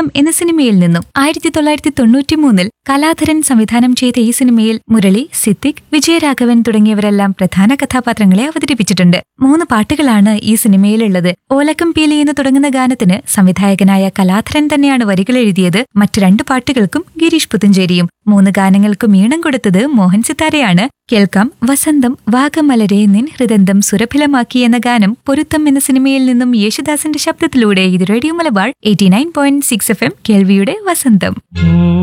വസന്തം എന്ന സിനിമയിൽ നിന്നും ആയിരത്തി തൊള്ളായിരത്തി തൊണ്ണൂറ്റി മൂന്നിൽ കലാധരൻ സംവിധാനം ചെയ്ത ഈ സിനിമയിൽ മുരളി സിദ്ദിഖ് വിജയരാഘവൻ തുടങ്ങിയവരെല്ലാം പ്രധാന കഥാപാത്രങ്ങളെ അവതരിപ്പിച്ചിട്ടുണ്ട് മൂന്ന് പാട്ടുകളാണ് ഈ സിനിമയിലുള്ളത് ഓലക്കം പീലി എന്ന് തുടങ്ങുന്ന ഗാനത്തിന് സംവിധായകനായ കലാധരൻ തന്നെയാണ് വരികൾ എഴുതിയത് മറ്റു രണ്ട് പാട്ടുകൾക്കും ഗിരീഷ് പുത്തഞ്ചേരിയും മൂന്ന് ഗാനങ്ങൾക്കും ഈണം കൊടുത്തത് മോഹൻ സിത്താരയാണ് കേൾക്കാം വസന്തം വാഗമലരെ നിൻ ഹൃദന്തം സുരഭിലമാക്കി എന്ന ഗാനം പൊരുത്തം എന്ന സിനിമയിൽ നിന്നും യേശുദാസിന്റെ ശബ്ദത്തിലൂടെ ഇത് radio Malabar eighty nine point six F M കേൾവിയുടെ വസന്തം ഓ